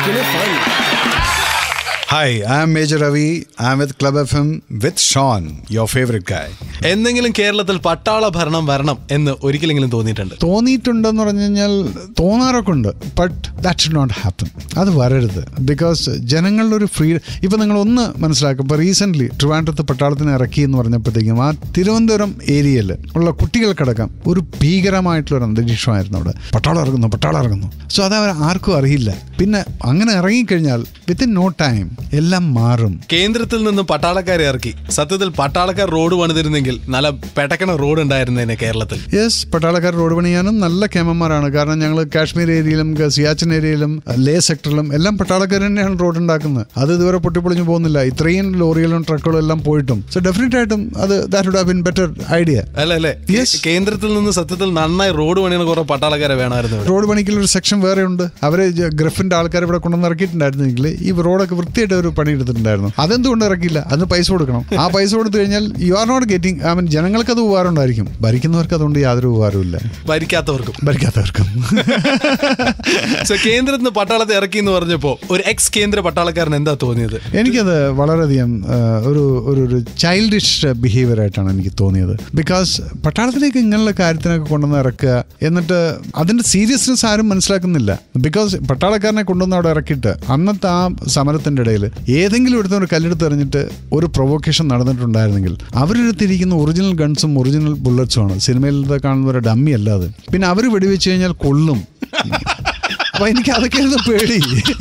കണക്കിന് fun Hi, I'm Major Ravi. I'm with Club FM with Sean, your favorite guy. എന്തെങ്കിലും കേരളത്തിൽ പട്ടാള ഭരണം വരണം എന്ന് ഒരിക്കലെങ്കിലും തോന്നിയിട്ടുണ്ട് തോന്നിയിട്ടുണ്ടെന്ന് പറഞ്ഞു കഴിഞ്ഞാൽ തോന്നാറൊക്കെ ഉണ്ട് but that should not happen അത് വരരുത് ബിക്കോസ് ജനങ്ങളുടെ ഒരു ഫ്രീ ഇപ്പം നിങ്ങൾ ഒന്ന് മനസ്സിലാക്കും ഇപ്പോൾ റീസെൻ്റ്ലി ട്രിവാൻഡ്രത്ത് പട്ടാളത്തിന് ഇറക്കി എന്ന് പറഞ്ഞപ്പോഴത്തേക്കും ആ തിരുവനന്തപുരം ഏരിയയിൽ ഉള്ള കുട്ടികൾക്കടക്കം ഒരു ഭീകരമായിട്ടുള്ള ഒരു അന്തരീക്ഷമായിരുന്നു അവിടെ പട്ടാളം ഇറങ്ങുന്നു പട്ടാളം ഇറങ്ങുന്നു സോ അത് അവർ ആർക്കും അറിയില്ല പിന്നെ അങ്ങനെ ഇറങ്ങിക്കഴിഞ്ഞാൽ വിത്തിൻ നോ ടൈം എല്ലാം മാറും കേന്ദ്രത്തിൽ നിന്ന് പട്ടാളക്കാരെ ഇറക്കി സത്യത്തിൽ പട്ടാളക്കാർ റോഡ് പണിതിരുന്നെങ്കിൽ നല്ല പെട്ടക്കണ റോഡ് ഉണ്ടായിരുന്നേനെ കേരളത്തിൽ യെസ് പട്ടാളക്കാർ റോഡ് പണിയാനും നല്ല കേമന്മാരാണ് കാരണം ഞങ്ങൾ കാശ്മീർ ഏരിയയിലും ക- സിയാച്ചിൻ ഏരിയയിലും ലേ സെക്ടറിലും എല്ലാം പട്ടാളക്കാർ തന്നെയാണ് റോഡ് ഉണ്ടാക്കുന്നത് അത് ഇതുവരെ പൊട്ടിപ്പൊളിഞ്ഞു പോകുന്നില്ല ഇത്രയും ലോറികളും ട്രക്കുകളും എല്ലാം പോയിട്ടും സോ ഡെഫിനറ്റ് ആയിട്ടും അത് that would have been better idea അല്ല അല്ലേ Yes. കേന്ദ്രത്തിൽ നിന്ന് സത്യത്തിൽ നന്നായി റോഡ് പണിയുന്ന കുറെ പട്ടാളക്കാരെ വേണമായിരുന്നു ഇവിടെ. റോഡ് പണിക്കുള്ള ഒരു സെക്ഷൻ വേറെ ഉണ്ട് അവരെ ജ- ഗ്രഫിന്റെ ആൾക്കാർ ഇവിടെ കൊണ്ടുവന്ന് ഇറക്കിയിട്ടുണ്ടായിരുന്നെങ്കിൽ ഈ റോഡൊക്കെ വൃത്തിയായിട്ട് ഒരു പണി എടുത്തിട്ടുണ്ടായിരുന്നു അതെന്തുകൊണ്ട് ഇറക്കില്ല അതിന് പൈസ കൊടുക്കണം ആ പൈസ കൊടുത്തു കഴിഞ്ഞാൽ you are not getting I mean ജനങ്ങൾക്ക് അത് ഉപകാരം ഉണ്ടായിരിക്കും ഭരിക്കുന്നവർക്ക് അതുകൊണ്ട് യാതൊരു ഉപകാരവും ഇല്ല ഭരിക്കാത്തവർക്കും ഭരിക്കാത്തവർക്കും സോ കേന്ദ്രത്തിൽ നിന്ന് പട്ടാളത്തെ ഇറക്കി എന്ന് പറഞ്ഞപ്പോ ഒരു എക്സ് കേന്ദ്ര പട്ടാളക്കാരൻ എന്താ തോന്നിയത് എനിക്കത് വളരെയധികം ആ, ഒരു ഒരു ഒരു ചൈൽഡിഷ് ബിഹേവിയർ ആയിട്ടാണ് എനിക്ക് തോന്നിയത് ബിക്കോസ് പട്ടാളത്തിലേക്ക് ഇങ്ങനെയുള്ള കാര്യത്തിനൊക്കെ കൊണ്ടുവന്ന് ഇറക്കുക എന്നിട്ട് അതിന്റെ സീരിയസ്നെസ് ആരും മനസ്സിലാക്കുന്നില്ല ബിക്കോസ് പട്ടാളക്കാരനെ കൊണ്ടുവന്ന് അവിടെ ഇറക്കിയിട്ട് അന്നത്തെ ആ സമരത്തിന്റെ ഇടയിൽ ഏതെങ്കിലും എടുത്ത ഒരു കല്ലെടുത്ത് എറിഞ്ഞിട്ട് ഒരു പ്രൊവോക്കേഷൻ നടന്നിട്ടുണ്ടായിരുന്നെങ്കിൽ അവരെടുത്തിരിക്കുന്ന ഒറിജിനൽ ഗൺസും ഒറിജിനൽ ബുള്ളറ്റ്സും ആണ് സിനിമയിൽ കാണുന്ന ഒരു ഡമ്മി അല്ലാതെ പിന്നെ അവർ വെടിവെച്ച് കഴിഞ്ഞാൽ കൊള്ളും അപ്പൊ എനിക്ക് അതൊക്കെയായിരുന്നു പേടി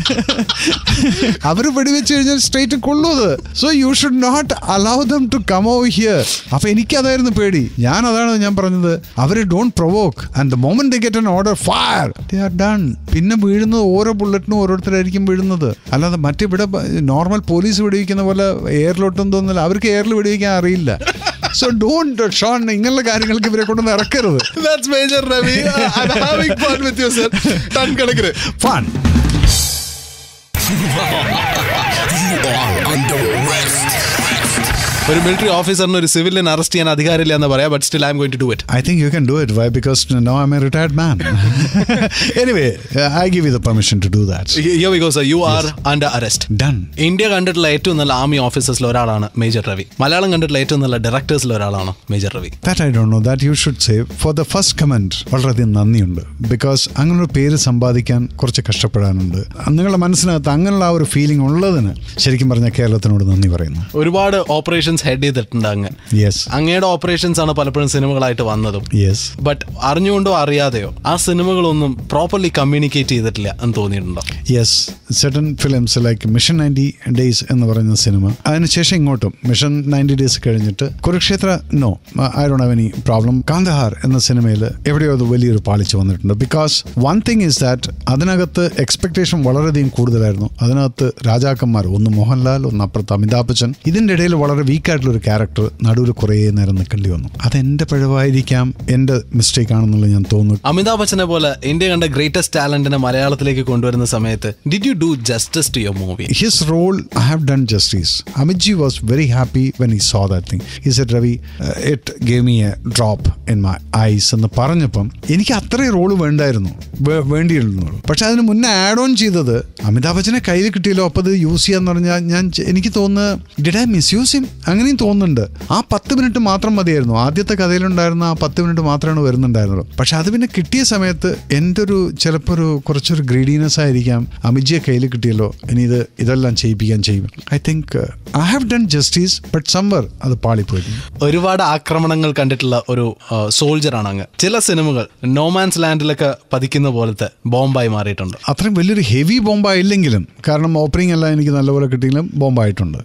അവർ വെടിവെച്ച് കഴിഞ്ഞാൽ സ്ട്രേറ്റ് കൊള്ളൂ അത് so you should not allow them to come over here അപ്പൊ എനിക്ക് അതായിരുന്നു പേടി ഞാൻ അതാണ് ഞാൻ പറഞ്ഞത് അവരെ don't provoke and the moment they get an order fire they are done പിന്നെ വീഴുന്നത് ഓരോ ബുള്ളറ്റിനും ഓരോരുത്തരായിരിക്കും വീഴുന്നത് അല്ലാതെ മറ്റിവിടെ നോർമൽ പോലീസ് വെടിവെക്കുന്ന പോലെ എയറിലോട്ടും തോന്നില്ല അവർക്ക് എയറിൽ വെടിവെക്കാൻ അറിയില്ല സോ ഡോണ്ട് ഷോൺ ഇങ്ങനെയുള്ള കാര്യങ്ങൾക്ക് ഇവരെ കൊണ്ടൊന്ന് ഇറക്കരുത് That's Major Ravi. I'm having fun with you, sir. Ton കണക്കിന് fun You are under arrest. ഒരു മിലിറ്ററി ഓഫീസറിന് ഒരു സിവിലിയൻ അറസ്റ്റ് ചെയ്യാൻ അധികാരമില്ല എന്ന് പറയാം but still I M going to do it I think you can do it. Why? Because now I'm a retired man. anyway, uh, I give you the permission to do that. Yo because you are under arrest Done. India കണ്ടിട്ടുള്ള ഏറ്റവും നല്ല army ഓഫീസേഴ്സിൽ ഒരാളാണ് major Ravi Malayalam കണ്ടിട്ടുള്ള ഏറ്റവും നല്ല ഡയറക്ടേഴ്സിൽ ഒരാളാണ് major Ravi That I don't know. That you should say. For the first comment, വളരെയധികം നന്ദിയുണ്ട് ബിക്കോസ് അങ്ങനെ ഒരു പേര് സമ്പാദിക്കാൻ കുറച്ച് കഷ്ടപ്പെടാനുണ്ട് നിങ്ങളുടെ മനസ്സിനകത്ത് അങ്ങനെയുള്ള ആ ഒരു ഫീലിംഗ് ഉള്ളതിന് ശരിക്കും പറഞ്ഞാൽ കേരളത്തിനോട് നന്ദി പറയുന്നു ഒരുപാട് ഓപ്പറേഷൻസ് ഹെഡ് ചെയ്തിട്ടുണ്ട് അങ്ങ് യെസ് അങ്ങയുടെ ഓപ്പറേഷൻസ് ആണ് പലപ്പോഴും സിനിമകളായിട്ട് വന്നതും യെസ് ബട്ട് അറിഞ്ഞുകൊണ്ടോ അറിയാതെയോ ആ സിനിമകളൊന്നും പ്രോപ്പർലി കമ്മ്യൂണിക്കേറ്റ് ചെയ്തിട്ടില്ല എന്ന് തോന്നിയിട്ടുണ്ടോ yes certain films like mission ninety days എന്ന് പറയുന്ന സിനിമ അതിനുശേഷം ഇങ്ങോട്ടും മിഷൻ നയൻറ്റി ഡേയ്സ് കഴിഞ്ഞിട്ട് Kurukshetra no I don't have any problem Kandahar എന്ന സിനിമയിൽ എവിടെയോ അത് വലിയൊരു പാളിച്ച വന്നിട്ടുണ്ട് because one thing is that അതിനകത്ത് എക്സ്പെക്ടേഷൻ വളരെയധികം കൂടുതലായിരുന്നു അതിനകത്ത് രാജാക്കന്മാർ ഒന്ന് മോഹൻലാൽ ഒന്ന് അപ്പുറത്ത് അമിതാഭ് ബച്ചൻ ഇതിന്റെ ഇടയിൽ വളരെ വീക്കായിട്ടുള്ള ഒരു ക്യാരക്ടർ നടുവിൽ കുറേ നേരം നിൽക്കേണ്ടി വന്നു അതെന്റെ പിഴവായിരിക്കാം എന്റെ മിസ്റ്റേക്ക് ആണെന്നുള്ളത് ഞാൻ തോന്നുന്നു അമിതാഭ് ബച്ചനെ പോലെ ഇന്ത്യ കണ്ട ഗ്രേറ്റസ്റ്റ് ടാലന്റിനെ മലയാളത്തിലേക്ക് കൊണ്ടുവരുന്ന സമയത്ത് did you do justice to your movie his role I have done justice. Amitji was very happy when he saw that thing. He said, Ravi, uh, it gave me a drop in my eyes എന്ന് പറഞ്ഞപ്പം എനിക്ക് അത്രയും role വേണ്ടായിരുന്നു വേ- വേണ്ടിയിരുന്നുള്ളൂ പക്ഷെ അതിന് മുന്നേ add on ചെയ്തത് അമിതാഭ് ബച്ചനെ കയ്യിൽ കിട്ടിയല്ലോ അപ്പോൾ അത് യൂസ് ചെയ്യാന്ന് പറഞ്ഞാൽ ഞാൻ ചെ- എനിക്ക് തോന്നുന്നത് did I misuse him അങ്ങനെയും തോന്നുന്നുണ്ട് ആ പത്ത് മിനിറ്റ് മാത്രം മതിയായിരുന്നു ആദ്യത്തെ കഥയിലുണ്ടായിരുന്ന ആ പത്ത് മിനിറ്റ് മാത്രമാണ് വരുന്നുണ്ടായിരുന്നുള്ളൂ പക്ഷെ അത് പിന്നെ കിട്ടിയ സമയത്ത് എൻ്റെ ഒരു ചിലപ്പോൾ ഒരു കുറച്ചൊരു ഗ്രീഡിനെസ് ആയിരിക്കാം അമിജിയെ കയ്യിൽ കിട്ടിയല്ലോ ഇനി ഇത് ഇതെല്ലാം ചെയ്യിപ്പിക്കാൻ ചെയ്യും I think I have done justice but somewhere അത് പാളിപ്പോയിരുന്നു ഒരുപാട് ആക്രമണങ്ങൾ കണ്ടിട്ടുള്ള ഒരു സോൾജറാണ് അങ്ങ് ചില സിനിമകൾ നോമാൻസ് ലാൻഡിലൊക്കെ പതിക്കുന്ന പോലത്തെ ബോംബായി മാറിയിട്ടുണ്ട് അത്രയും വലിയൊരു ഹെവി ബോംബായില്ലെങ്കിലും കാരണം ഓപ്പണിംഗ് എല്ലാം എനിക്ക് നല്ലപോലെ കിട്ടിയെങ്കിലും ബോംബായിട്ടുണ്ട്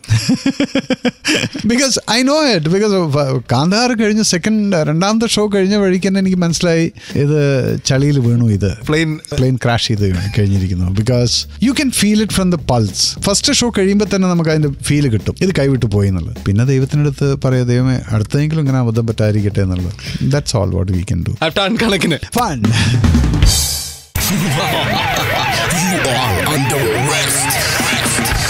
because I know it because Kandahar കഴിഞ്ഞ സെക്കൻഡ് രണ്ടാമത്തെ ഷോ കഴിഞ്ഞ വഴിക്ക് തന്നെ എനിക്ക് മനസ്സിലായി ഇത് ചളിയിൽ വീണു ഇത് പ്ലെയിൻ പ്ലെയിൻ ക്രാഷ് ചെയ്ത് കഴിഞ്ഞിരിക്കുന്നു because you can feel it from the pulse first show കഴിയുമ്പോൾ തന്നെ നമുക്ക് അതിന്റെ ഫീൽ കിട്ടും ഇത് കൈവിട്ട് പോയി എന്നുള്ളത് പിന്നെ ദൈവത്തിനടുത്ത് പറയാം ദൈവമേ അടുത്തെങ്കിലും ഇങ്ങനെ അബദ്ധം പറ്റാതിരിക്കട്ടെ എന്നുള്ളത് that's all what we can do ton കണക്കിന് fun You are under arrest.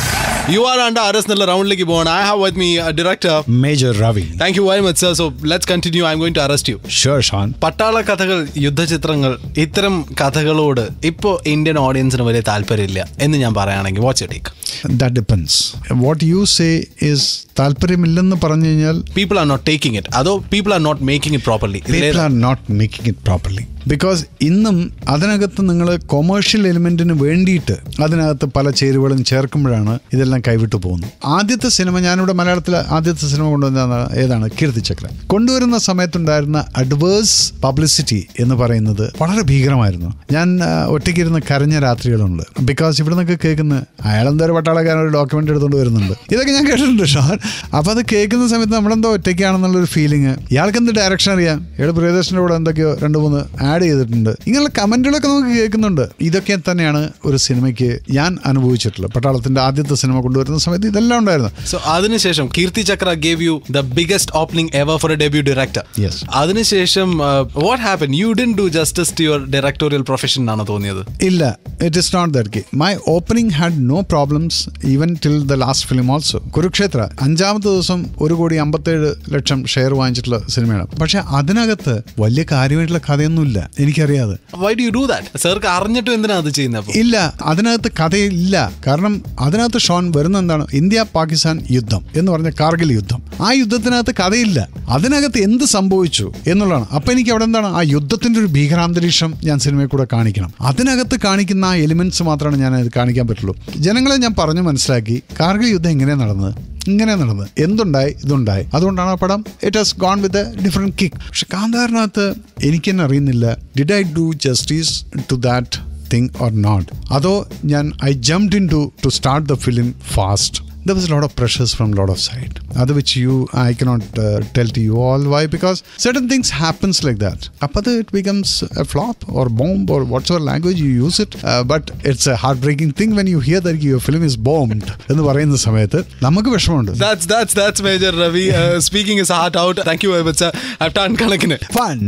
You are under arrest എന്നുള്ള റൗണ്ടിലേക്ക് പോകണം I have with me director Major Ravi thank you very much sir so let's continue I M going to arrest you sure Shan പട്ടാള കഥകൾ യുദ്ധചിത്രങ്ങൾ ഇത്തരം കഥകളോട് ഇപ്പോൾ Indian ഓഡിയൻസിന് വലിയ താല്പര്യമില്ല എന്ന് ഞാൻ പറയുകയാണെങ്കിൽ what's you take that depends what you say is താല്പര്യമില്ലെന്ന് പറഞ്ഞു കഴിഞ്ഞാൽ people are not taking it അതോ people are not making it properly people are not making it properly because ഇന്നും അതിനകത്ത് നിങ്ങൾ കൊമേഴ്ഷ്യൽ എലിമെന്റിന് വേണ്ടിയിട്ട് അതിനകത്ത് പല ചേരുവകളും ചേർക്കുമ്പോഴാണ് ഇതെല്ലാം കൈവിട്ടു പോകുന്നത് ആദ്യത്തെ സിനിമ ഞാനിവിടെ മലയാളത്തിൽ ആദ്യത്തെ സിനിമ കൊണ്ടുവന്ന ഏതാണ് കീർത്തിചക്ര കൊണ്ടുവരുന്ന സമയത്തുണ്ടായിരുന്ന അഡ്വേഴ്സ് പബ്ലിസിറ്റി എന്ന് പറയുന്നത് വളരെ ഭീകരമായിരുന്നു ഞാൻ ആ, ഒറ്റയ്ക്കിരുന്ന് കരഞ്ഞ രാത്രികളുണ്ട് ബിക്കോസ് ഇവിടെ നിന്നൊക്കെ കേൾക്കുന്ന അയാളെന്തോ ഒരു പട്ടാളക്കാരൻ ഒരു ഡോക്യുമെന്റ് എടുത്തുകൊണ്ട് വരുന്നുണ്ട് ഇതൊക്കെ ഞാൻ കേട്ടിട്ടുണ്ട് ഷാൻ അപ്പോൾ അത് കേൾക്കുന്ന സമയത്ത് നമ്മളെന്തോ ഒറ്റയ്ക്കാണെന്നുള്ളൊരു ഫീലിംഗ് ഇയാൾക്ക് എന്ത് ഡയറക്ഷൻ അറിയാം ഇയാൾ പ്രിയദർശൻ്റെ കൂടെ എന്തൊക്കെയോ രണ്ട് മൂന്ന് ആഡ് ചെയ്തിട്ടുണ്ട് ഇങ്ങനെയുള്ള കമന്റുകളൊക്കെ നമുക്ക് കേൾക്കുന്നുണ്ട് ഇതൊക്കെ തന്നെയാണ് ഒരു സിനിമയ്ക്ക് ഞാൻ അനുഭവിച്ചിട്ടുള്ളത് പട്ടാളത്തിന്റെ ആദ്യത്തെ സിനിമ കൊണ്ടുവരുന്ന സമയത്ത് ഇതെല്ലാം ഉണ്ടായിരുന്നു സോ അതിനുശേഷം Keerthi Chakra gave you the biggest opening ever for a debut director Yes. അതിനുശേഷം what happen you didn't do justice to your directorial profession എന്നാണ് തോന്നിയത് ഇല്ല ഇറ്റ് ഇസ് നോട്ട് ദാറ്റ് കേ my opening had no problems even till the last film also Kurukshetra അഞ്ചാമത്തെ ദിവസം ഒരു കോടി അമ്പത്തേഴ് ലക്ഷം ഷെയർ വാങ്ങിച്ചിട്ടുള്ള സിനിമയാണ് പക്ഷെ അതിനകത്ത് വലിയ കാര്യമായിട്ടുള്ള കഥയൊന്നുമില്ല എനിക്കറിയാതെ why do you do that സാർക്ക് അറിഞ്ഞിട്ടും എന്തിനാ അത് ചെയ്യുന്നത് അപ്പോൾ ഇല്ല അതിനകത്ത് കഥയില്ല കാരണം അതിനകത്ത് ഷോൺ വരുന്ന എന്താണ് ഇന്ത്യ പാകിസ്ഥാൻ യുദ്ധം എന്ന് പറഞ്ഞ കാർഗിൽ യുദ്ധം ആ യുദ്ധത്തിനകത്ത് കഥയില്ല അതിനകത്ത് എന്ത് സംഭവിച്ചു എന്നുള്ളതാണ് അപ്പൊ എനിക്ക് അവിടെ എന്താണ് ആ യുദ്ധത്തിന്റെ ഒരു ഭീകരാന്തരീക്ഷം ഞാൻ സിനിമയിൽ കൂടെ കാണിക്കണം അതിനകത്ത് കാണിക്കുന്ന ആ എലിമെന്റ്സ് മാത്രമാണ് ഞാൻ അത് കാണിക്കാൻ പറ്റുള്ളൂ ജനങ്ങളെ ഞാൻ പറഞ്ഞു മനസ്സിലാക്കി കാർഗിൽ യുദ്ധം എങ്ങനെ നടന്നത് ഇങ്ങനെ നടന്നത് എന്തുണ്ടായി ഇതുണ്ടായി അതുകൊണ്ടാണ് ആ പടം it has gone with a different kick പക്ഷെ കാന്താറിനകത്ത് എനിക്ക് തന്നെ അറിയുന്നില്ല did I do justice to that thing or not അതോ ഞാൻ I jump into to start the film fast there was a lot of pressures from a lot of side other which you i cannot uh, tell to you all why because certain things happens like that appada it becomes a flop or bomb or whatever language you use it uh, but it's a heartbreaking thing when you hear that your film is bombed എന്ന് പറയുന്ന സമയത്ത് നമുക്ക് വിഷമമുണ്ട് That's that's that's Major Ravi uh, speaking his heart out. Thank you very much, sir. I've done കണക്കിന് fun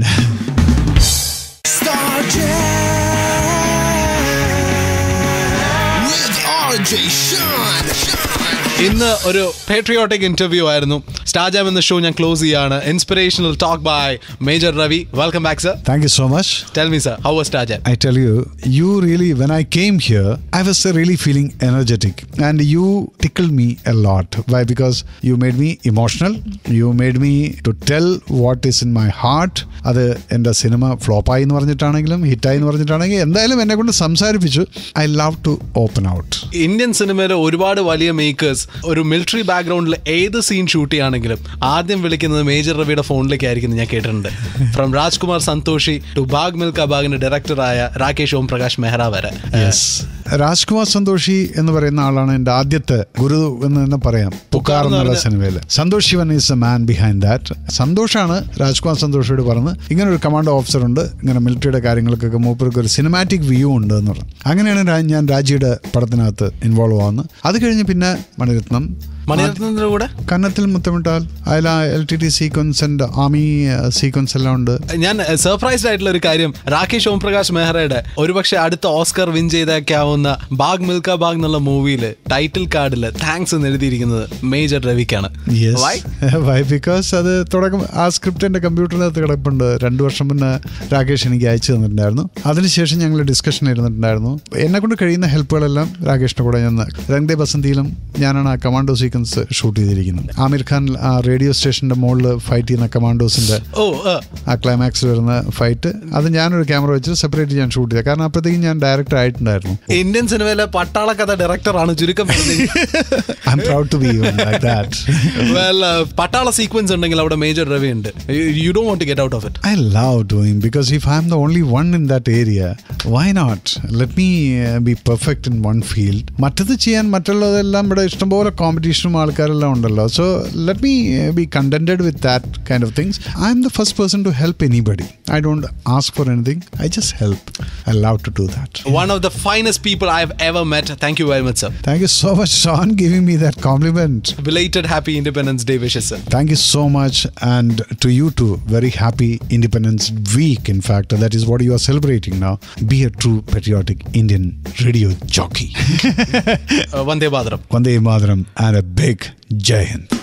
Star With RJ Sean. ഇന്ന് ഒരു patriotic interview ആയിരുന്നു സ്റ്റാജാം എന്ന ഷോ ഞാൻ ക്ലോസ് ചെയ്യാണ് inspirational talk by Major Ravi welcome back sir thank you so much tell me sir how was സ്റ്റാജാം I tell you, you really, when I came here, I was uh, really feeling energetic and you tickled me a lot. Why? Because you made me emotional. You made me to tell what is in my heart. അത് എൻ്റെ cinema ഫ്ലോപ്പായി എന്ന് പറഞ്ഞിട്ടാണെങ്കിലും ഹിറ്റായി എന്ന് പറഞ്ഞിട്ടാണെങ്കിലും എന്തായാലും എന്നെ കൊണ്ട് സംസാരിപ്പിച്ചു I love to open out Indian സിനിമയിലെ ഒരുപാട് വലിയ മേക്കേഴ്സ് ഒരു മിലിറ്ററി ബാക്ക്ഗ്രൗണ്ടിൽ ഏത് സീൻ ഷൂട്ട് ചെയ്യുകയാണെങ്കിലും ആദ്യം വിളിക്കുന്നത് മേജർ രവിയുടെ ഫോണിലേക്ക് ആയിരിക്കും ഞാൻ കേട്ടിട്ടുണ്ട് ഫ്രം രാജ്കുമാർ സന്തോഷി ടു ബാഗ് മിൽക്ക ബാഗിന്റെ ഡയറക്ടറായ രാകേഷ് ഓം പ്രകാശ് മെഹ്റ വരെ യെസ് രാജ്കുമാർ സന്തോഷി എന്ന് പറയുന്ന ആളാണ് എൻ്റെ ആദ്യത്തെ ഗുരു എന്ന് തന്നെ പറയാം പുക്കാർ എന്ന് എന്നുള്ള പറഞ്ഞ- സിനിമയിൽ Santosh Sivan is a man behind that സന്തോഷാണ് രാജ്കുമാർ സന്തോഷിയോട് പറഞ്ഞ് ഇങ്ങനെ ഒരു കമാൻഡോ ഓഫീസർ ഉണ്ട് ഇങ്ങനെ മിലിറ്ററിയുടെ കാര്യങ്ങൾക്കൊക്കെ മൂപ്പർക്ക് ഒരു സിനിമാറ്റിക് വ്യൂ ഉണ്ട് എന്ന് പറഞ്ഞു അങ്ങനെയാണ് രാ- ഞാൻ രാജിയുടെ പടത്തിനകത്ത് ഇൻവോൾവ് ആവുന്നത് അത് കഴിഞ്ഞ് പിന്നെ മണിരത്നം മണിരത്നത്തിന്റെ കൂടെ കന്നത്തിൽ മുത്തമിട്ടാൽ അതിൽ L T T sequence and army sequence എല്ലാം ഉണ്ട് ഞാൻ സർപ്രൈസ്ഡ് ആയിട്ടുള്ള ഒരു കാര്യം രാകേഷ് ഓം പ്രകാശ് മെഹ്റയുടെ ഒരുപക്ഷെ അടുത്ത ഓസ്കർ വിൻ ചെയ്തേക്കാവുന്ന ബാഗ് മിൽക്ക ബാഗ് എന്നുള്ള മൂവിയിൽ ടൈറ്റിൽ കാർഡിൽ താങ്ക്സ് എന്ന് എഴുതിയിരിക്കുന്നത് മേജർ രവിക്കാണ് Why? വൈ ബിക്കോസ് അത് തുടക്കം ആ സ്ക്രിപ്റ്റ് എൻ്റെ കമ്പ്യൂട്ടറിനകത്ത് കിടപ്പുണ്ട് രണ്ടു വർഷം മുന്നേ രാകേഷ് എനിക്ക് അയച്ചു തന്നിട്ടുണ്ടായിരുന്നു അതിനുശേഷം ഞങ്ങൾ ഡിസ്കഷൻ ഇരുന്നിട്ടുണ്ടായിരുന്നു എന്നെ കൊണ്ട് കഴിയുന്ന ഹെൽപ്പുകളെല്ലാം രാകേഷിൻ്റെ കൂടെ ഞാൻ രംഗദേ ബസന്തിയിലും ഞാനാണ് ആ കമാൻഡോ സീക്വൻസ് ഷൂട്ട് ചെയ്തിരിക്കുന്നത് ആമിർ ഖാൻ ആ റേഡിയോ സ്റ്റേഷൻ്റെ മുകളിൽ ഫൈറ്റ് ചെയ്യുന്ന കമാൻഡോസിൻ്റെ ഓ ആ ക്ലൈമാക്സിൽ വരുന്ന ഫൈറ്റ് അത് ഞാനൊരു ക്യാമറ വെച്ച് സെപ്പറേറ്റ് ഞാൻ ഷൂട്ട് ചെയ്തത് കാരണം അപ്പോഴത്തേക്കും ഞാൻ ഡയറക്ടർ ആയിട്ടുണ്ടായിരുന്നു ഇന്ത്യൻ സിനിമയിലെ പട്ടാള കഥ ഡയറക്ടറാണ് ചുരുക്കം I am proud to be like that well പട്ടാള സീക്വൻസ് ഉണ്ടെങ്കിൽ അവിടെ മേജർ രവി ഉണ്ട് you do won't get out of it I love doing because if I'm the only one in that area, why not? Let me uh, be perfect in one field. മറ്റത് ചെയ്യാൻ മറ്റുള്ളതെല്ലാം ഇവിടെ ഇഷ്ടംപോലെ competition റെക്കഗ്നീഷനും ആൾക്കാരെല്ലാം ഉണ്ടല്ലോ so let me be contented with that kind of things I am the first person to help anybody I don't ask for anything I just help I love to do that One of the finest people I have ever met. Thank you very much, sir. Thank you so much Shaun giving me that compliment Belated Happy Independence Day wishes, sir. Thank you so much. And to you too, very happy Independence Week. In fact, that is what you are celebrating now. Be a true patriotic Indian radio jockey. Uh, Vande Bhadaram. Vande Madaram and a big Jai Hind.